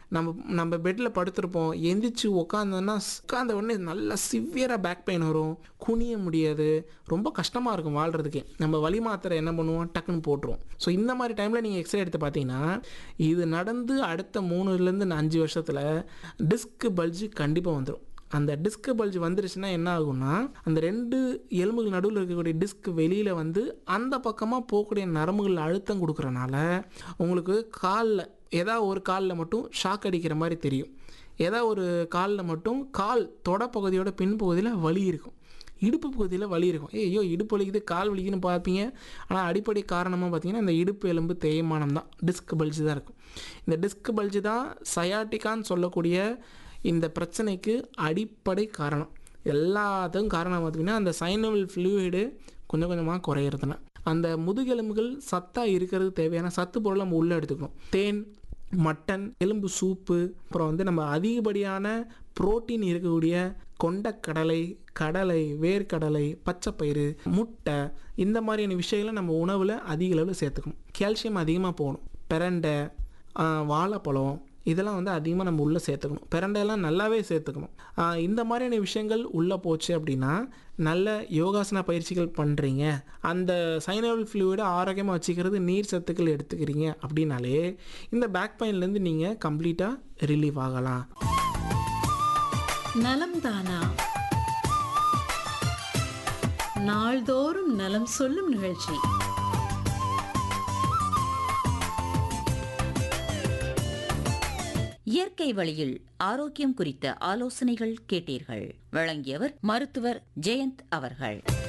நம்ம நம்ம பெட்டில் படுத்திருப்போம் எந்திரிச்சு உட்காந்தோன்னா உட்காந்த உடனே நல்லா சிவியராக பேக் பெயின் வரும் குனிய முடியாது ரொம்ப கஷ்டமாக இருக்கும் வாழ்கிறதுக்கே நம்ம வலி மாத்திரை என்ன பண்ணுவோம் டக்குன்னு போட்டுருவோம் ஸோ இந்த மாதிரி டைமில் நீங்கள் எக்ஸ்ரே எடுத்து பார்த்தீங்கன்னா இது நடந்து அடுத்த மூணுலேருந்து அஞ்சு வருஷத்தில் டிஸ்க் பல்ஜு கண்டிப்பாக வந்துடும் அந்த டிஸ்க் பல்ஜ் வந்துருச்சுன்னா என்ன ஆகும்னா அந்த ரெண்டு எலும்புகள் நடுவில் இருக்கக்கூடிய டிஸ்க் வெளியில் வந்து அந்த பக்கமாக போகக்கூடிய நரம்புகள் அழுத்தம் கொடுக்குறனால உங்களுக்கு காலில் ஏதாவது ஒரு காலில் மட்டும் ஷாக் அடிக்கிற மாதிரி தெரியும் ஏதாவது ஒரு காலில் மட்டும் கால் தொடப்பகுதியோட பின்பகுதியில் வலி இருக்கும் இடுப்பு பகுதியில் வலி இருக்கும் ஏய் ஐயோ இடுப்பு வலிக்குது கால் வலிக்குன்னு பார்ப்பீங்க ஆனால் அடிப்படை காரணமாக பார்த்தீங்கன்னா இந்த இடுப்பு எலும்பு தேய்மானம் தான் டிஸ்க் பல்ஜ் தான் இருக்கும் இந்த டிஸ்க் பல்ஜ் தான் சயாட்டிக்கான்னு சொல்லக்கூடிய இந்த பிரச்சனைக்கு அடிப்படை காரணம் எல்லாத்துக்கும் காரணம் பார்த்தீங்கன்னா அந்த சைனவல் ஃப்ளூயிடு கொஞ்சம் கொஞ்சமாக குறையிறதுனா அந்த முதுகெலும்புகள் சத்தாக இருக்கிறது தேவையான சத்து பொருளை நம்ம உள்ளே எடுத்துக்கணும் தேன் மட்டன் எலும்பு சூப்பு அப்புறம் வந்து நம்ம அதிகப்படியான புரோட்டீன் இருக்கக்கூடிய கொண்டக்கடலை கடலை வேர்க்கடலை பச்சைப்பயிறு முட்டை இந்த மாதிரியான விஷயங்களை நம்ம உணவில் அதிக அளவில் சேர்த்துக்கணும் கால்சியம் அதிகமாக போகணும் பிரண்டை ஆஹ், வாழைப்பழம் இதெல்லாம் வந்து அதிகமாக நம்ம உள்ளே சேர்த்துக்கணும் பிரண்டையெல்லாம் நல்லாவே சேர்த்துக்கணும் ஆஹ், இந்த மாதிரியான விஷயங்கள் உள்ளே போச்சு அப்படின்னா நல்ல யோகாசன பயிற்சிகள் பண்ணுறீங்க அந்த சைனவல் ஃப்ளூயிடை ஆரோக்கியமாக வச்சுக்கிறது நீர் சத்துக்கள் எடுத்துக்கிறீங்க அப்படின்னாலே இந்த பேக் பெயின்லேருந்து நீங்கள் கம்ப்ளீட்டாக ரிலீவ் ஆகலாம் நலம் தானா நாள்தோறும் நலம் சொல்லும் நிகழ்ச்சி இயற்கை வழியில் ஆரோக்கியம் குறித்த ஆலோசனைகள் கேட்டீர்கள் வழங்கியவர் மருத்துவர் ஜெயந்த் அவர்கள்